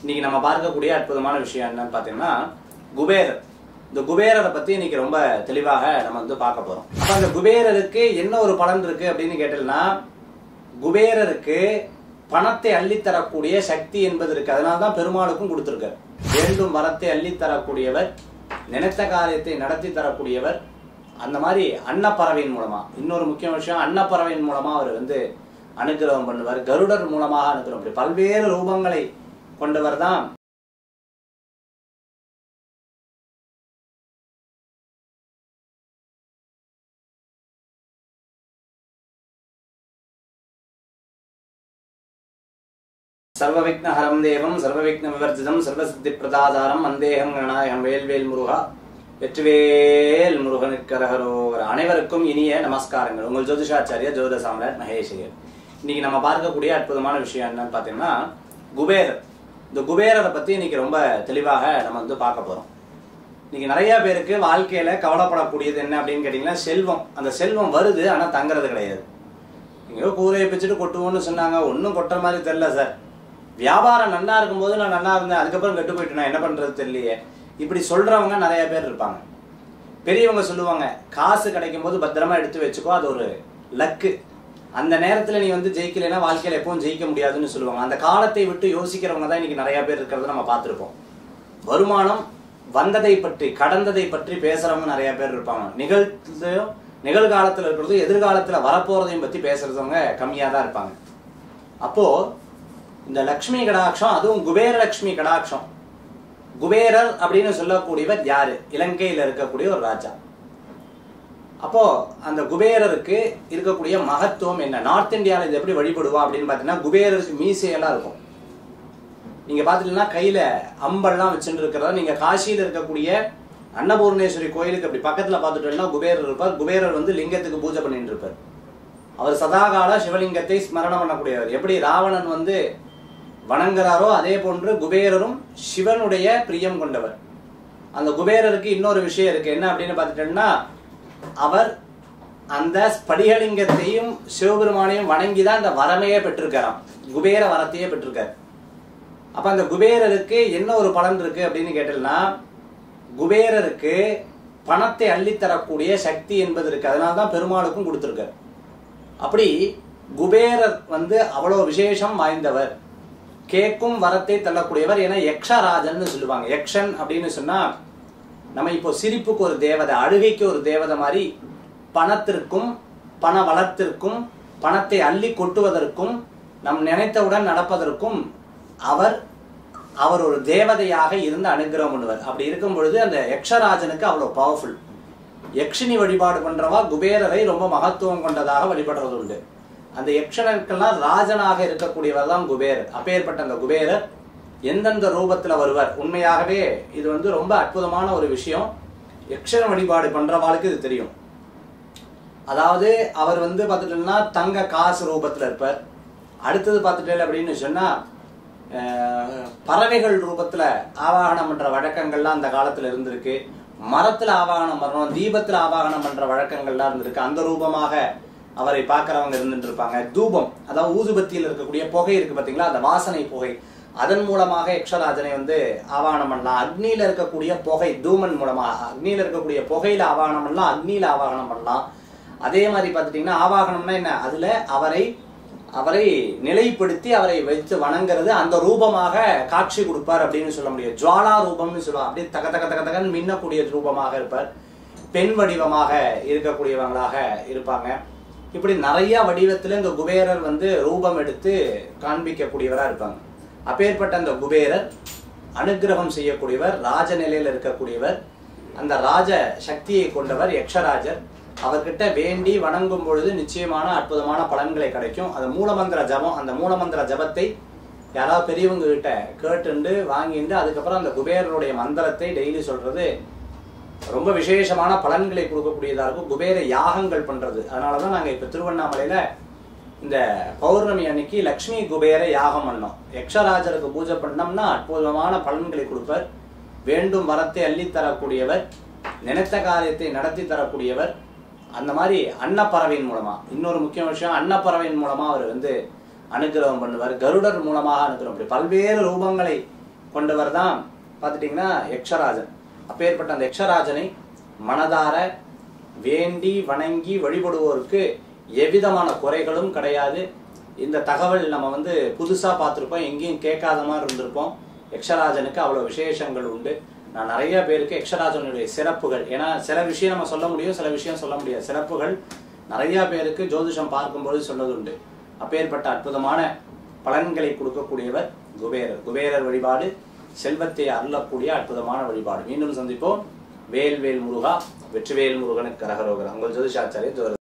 இன்னைக்கு நம்ம பார்க்கக்கூடிய அற்புதமான விஷயம் என்னன்னு பார்த்தீங்கன்னா குபேரர் இந்த குபேரரை பத்தி இன்னைக்கு ரொம்ப தெளிவாக நம்ம வந்து பார்க்க போறோம் அப்ப அந்த குபேரருக்கு என்ன ஒரு பலன் இருக்கு அப்படின்னு கேட்டீங்கன்னா குபேரருக்கு பணத்தை அள்ளித்தரக்கூடிய சக்தி என்பது இருக்கு அதனால தான் பெருமாளுக்கும் கொடுத்துருக்காரு வேண்டும் வரத்தை அள்ளித்தரக்கூடியவர் நினைத்த காரியத்தை நடத்தி தரக்கூடியவர் அந்த மாதிரி அன்னப்பறவையின் மூலமா இன்னொரு முக்கிய விஷயம் அன்னப்பறவையின் மூலமா அவர் வந்து அனுகிரகம் பண்ணுவார் கருடர் மூலமாக அனுகிரகம் பண்ணி பல்வேறு ரூபங்களை கொண்டவர் தான் சர்வவிக்னஹரம் தேவம் சர்வவிக்ன விவர்ஜிதம் சர்வசித்தி பிரதாதாரம் வந்தேகம் கணநாயகம் வேல்வேல் முருகா வெற்றிவேல் முருகனுக்கரகரோவர் அனைவருக்கும் இனிய நமஸ்காரங்கள் உங்கள் ஜோதிஷாச்சாரிய ஜோத சாம்ராட் மகேஷியர் இன்னைக்கு நம்ம பார்க்கக்கூடிய அற்புதமான விஷயம் என்னன்னு பார்த்தீங்கன்னா குபேரர் இந்த குபேரரை பத்தி இன்னைக்கு ரொம்ப தெளிவாக நம்ம வந்து பார்க்க போறோம் இன்னைக்கு நிறைய பேருக்கு வாழ்க்கையில கவலைப்படக்கூடியது என்ன அப்படின்னு கேட்டீங்கன்னா செல்வம் அந்த செல்வம் வருது ஆனா தங்குறது கிடையாது எங்கேயோ கூரையை பிச்சுட்டு கொட்டுவோம்னு சொன்னாங்க ஒன்றும் கொட்டுற மாதிரி தெரியல சார் வியாபாரம் நல்லா இருக்கும்போது நான் நல்லா இருந்தேன் அதுக்கப்புறம் கெட்டு போயிட்டு நான் என்ன பண்றது தெரியலையே இப்படி சொல்றவங்க நிறைய பேர் இருப்பாங்க பெரியவங்க சொல்லுவாங்க காசு கிடைக்கும் போது பத்திரமா எடுத்து வச்சுக்கோ அது ஒரு லக்கு அந்த நேரத்துல நீ வந்து ஜெயிக்கலைன்னா வாழ்க்கையில எப்பவும் ஜெயிக்க முடியாதுன்னு சொல்லுவாங்க அந்த காலத்தை விட்டு யோசிக்கிறவங்க தான் இன்னைக்கு நிறைய பேர் இருக்கிறத நம்ம பார்த்திருப்போம் வருமானம் வந்ததை பற்றி கடந்ததை பற்றி பேசுறவங்க நிறைய பேர் இருப்பாங்க நிகழ்த்தையும் நிகழ்காலத்துல இருக்கிறதும் எதிர்காலத்துல வரப்போறதையும் பத்தி பேசுறவங்க கம்மியா தான் இருப்பாங்க அப்போ இந்த லக்ஷ்மி கடாட்சம் அதுவும் குபேர லக்ஷ்மி கடாட்சம் குபேரர் அப்படின்னு சொல்லக்கூடியவர் யாரு இலங்கையில இருக்கக்கூடிய ஒரு ராஜா அப்போ அந்த குபேரருக்கு இருக்கக்கூடிய மகத்துவம் என்ன நார்த் இந்தியாவில் இது எப்படி வழிபடுவா அப்படின்னு பார்த்தீங்கன்னா குபேரருக்கு மீசையெல்லாம் இருக்கும் நீங்க பாத்தீங்கன்னா கையில அம்பெல்லாம் வச்சுட்டு இருக்கிறதா நீங்க காசியில இருக்கக்கூடிய அன்னபூர்ணேஸ்வரி கோயிலுக்கு அப்படி பக்கத்துல பார்த்துட்டோம்னா குபேரர் இருப்பார் குபேரர் வந்து லிங்கத்துக்கு பூஜை பண்ணிட்டு இருப்பார் அவர் சதாகால சிவலிங்கத்தை ஸ்மரணம் பண்ணக்கூடியவர் எப்படி ராவணன் வந்து வணங்குறாரோ அதே போன்று குபேரரும் சிவனுடைய பிரியம் கொண்டவர் அந்த குபேரருக்கு இன்னொரு விஷயம் இருக்கு என்ன அப்படின்னு பார்த்துட்டோம்னா அவர் அந்த ஸ்படிகலிங்கத்தையும் சிவபெருமானையும் வணங்கி தான் அந்த வரமையே பெற்றிருக்காராம் குபேர வரத்தையே பெற்றிருக்காரு அப்ப அந்த குபேரருக்கு என்ன ஒரு பலன் இருக்கு அப்படின்னு கேட்டீங்கன்னா குபேரருக்கு பணத்தை அள்ளித்தரக்கூடிய சக்தி என்பது இருக்கு அதனால தான் பெருமாளுக்கும் கொடுத்துருக்காரு அப்படி குபேரர் வந்து அவ்வளவு விசேஷம் வாய்ந்தவர் கேக்கும் வரத்தை தள்ளக்கூடியவர் ஏன்னா யக்ஷராஜன்னு சொல்லுவாங்க யக்ஷன் அப்படின்னு சொன்னா நம்ம இப்போ சிரிப்புக்கு ஒரு தேவதை அழுகைக்கு ஒரு தேவதை மாதிரி பணத்திற்கும் பண வளத்திற்கும் பணத்தை அள்ளி கொட்டுவதற்கும் நம் நினைத்தவுடன் நடப்பதற்கும் அவர் அவர் ஒரு தேவதையாக இருந்து அனுகிரகம் பண்ணுவார் அப்படி இருக்கும் பொழுது அந்த யக்ஷராஜனுக்கு அவ்வளவு பவர்ஃபுல் யக்ஷினி வழிபாடு பண்றவா குபேரரை ரொம்ப மகத்துவம் கொண்டதாக வழிபடுறது உண்டு அந்த யக்ஷனுக்கெல்லாம் ராஜனாக இருக்கக்கூடியவர் தான் குபேரர் அப்பேற்பட்ட அந்த குபேரர் எந்தெந்த ரூபத்துல வருவார் உண்மையாகவே இது வந்து ரொம்ப அற்புதமான ஒரு விஷயம் யக்ஷன வழிபாடு பண்றவாளுக்கு இது தெரியும் அதாவது அவர் வந்து பார்த்துட்டோம்னா தங்க காசு ரூபத்துல இருப்பார் அடுத்தது பார்த்துட்டேன் அப்படின்னு சொன்னா அஹ், பறவைகள் ரூபத்துல ஆவாகனம் பண்ற வழக்கங்கள்லாம் அந்த காலத்துல இருந்திருக்கு மரத்துல ஆவாகனம் பண்ணணும் தீபத்துல ஆவாகனம் பண்ற வழக்கங்கள்லாம் இருந்திருக்கு அந்த ரூபமாக அவரை பார்க்கறவங்க இருந்துட்டு இருப்பாங்க தூபம் அதாவது ஊதுபத்தியில் இருக்கக்கூடிய புகை இருக்கு பாத்தீங்களா அந்த வாசனை புகை அதன் மூலமாக யக்ஷராஜனை வந்து ஆவாகனம் பண்ணலாம் அக்னியில இருக்கக்கூடிய புகை தூமன் மூலமா அக்னியில இருக்கக்கூடிய புகையில ஆவாகனம் பண்ணலாம் அக்னியில ஆவாகனம் பண்ணலாம் அதே மாதிரி பார்த்துட்டீங்கன்னா ஆவாகனம்னா என்ன அதுல அவரை அவரை நிலைப்படுத்தி அவரை வைத்து வணங்குறது அந்த ரூபமாக காட்சி கொடுப்பார் அப்படின்னு சொல்ல முடியும் ஜுவாலா ரூபம்னு சொல்லுவாங்க அப்படியே தக தக தக தகன்னு மின்னக்கூடிய ரூபமாக இருப்பார் பெண் வடிவமாக இருக்கக்கூடியவங்களாக இருப்பாங்க இப்படி நிறைய வடிவத்துல இந்த குபேரர் வந்து ரூபம் எடுத்து காண்பிக்கக்கூடியவரா இருப்பாங்க அப்பேற்பட்ட அந்த குபேரர் அனுக்கிரகம் செய்யக்கூடியவர் ராஜ நிலையில இருக்கக்கூடியவர் அந்த ராஜ சக்தியை கொண்டவர் யக்ஷராஜர் அவர்கிட்ட வேண்டி வணங்கும் பொழுது நிச்சயமான அற்புதமான பலன்களை கிடைக்கும் அது மூலமந்திர ஜபம் அந்த மூலமந்திர ஜபத்தை யாராவது பெரியவங்க கிட்ட கேட்டுண்டு வாங்கிட்டு அதுக்கப்புறம் அந்த குபேரருடைய மந்திரத்தை டெய்லி சொல்றது ரொம்ப விசேஷமான பலன்களை கொடுக்கக்கூடியதா இருக்கும் குபேர யாகங்கள் பண்றது அதனாலதான் நாங்க இப்ப திருவண்ணாமலையில இந்த பௌர்ணமி அன்னைக்கு லக்ஷ்மி குபேர யாகம் பண்ணோம் யக்ஷராஜருக்கு பூஜை பண்ணோம்னா அற்புதமான பலன்களை கொடுப்பார் வேண்டும் வரத்தை அள்ளி தரக்கூடியவர் நினைத்த காரியத்தை நடத்தி தரக்கூடியவர் அந்த மாதிரி அன்னப்பறவையின் மூலமா இன்னொரு முக்கிய விஷயம் அன்னப்பறவையின் மூலமா அவர் வந்து அனுகிரகம் பண்ணுவார் கருடர் மூலமாக அனுகிரகம் பண்ணி பல்வேறு ரூபங்களை கொண்டவர் தான் பார்த்துட்டிங்கன்னா யக்ஷராஜன் அப்பேற்பட்ட அந்த யக்ஷராஜனை மனதார வேண்டி வணங்கி வழிபடுவோருக்கு எவ்விதமான குறைகளும் கிடையாது இந்த தகவல் நம்ம வந்து புதுசா பார்த்துருப்போம் எங்கேயும் கேட்காத மாதிரி இருந்திருப்போம் யக்ஷராஜனுக்கு அவ்வளவு விசேஷங்கள் உண்டு நான் நிறைய பேருக்கு யக்ஷராஜனுடைய சிறப்புகள் ஏன்னா சில விஷயம் நம்ம சொல்ல முடியும் சில விஷயம் சொல்ல முடியாது சிறப்புகள் நிறைய பேருக்கு ஜோதிஷம் பார்க்கும்பொழுது சொன்னது உண்டு அப்பேற்பட்ட அற்புதமான பலன்களை கொடுக்கக்கூடியவர் குபேரர் குபேரர் வழிபாடு செல்வத்தை அருளக்கூடிய அற்புதமான வழிபாடு மீண்டும் சந்திப்போம் வேல் வேல் முருகா வெற்றிவேல் முருகனுக்கு கரகரோகர் உங்கள் ஜோதிஷாச்சாரிய ஜோதி